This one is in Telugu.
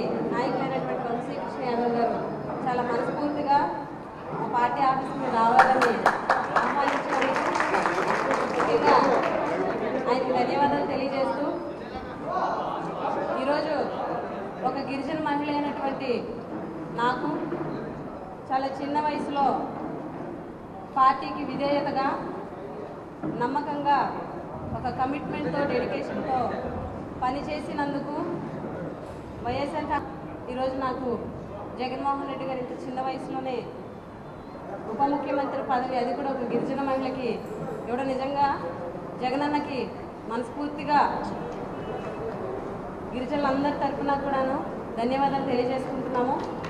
నాయకులైనటువంటి వంశీకృష్ణ యాదవ్ గారు చాలా మనస్ఫూర్తిగా మా పార్టీ ఆఫీస్కి రావాలని ఆహ్వానించినందుకు ముఖ్యంగా ఆయనకి ధన్యవాదాలు తెలియజేస్తూ ఈరోజు ఒక గిరిజన మహిళ అయినటువంటి నాకు చాలా చిన్న వయసులో పార్టీకి విధేయతగా నమ్మకంగా ఒక కమిట్మెంట్తో డెడికేషన్తో పనిచేసినందుకు వైఎస్ఆర్ కా- ఈరోజు నాకు జగన్మోహన్ రెడ్డి గారు ఇంత చిన్న వయసులోనే ఉప ముఖ్యమంత్రి పదవి అది కూడా ఒక గిరిజన మహిళకి ఇవ్వడం నిజంగా జగనన్నకి మనస్ఫూర్తిగా గిరిజనులందరి తరఫున కూడాను ధన్యవాదాలు తెలియజేసుకుంటున్నాము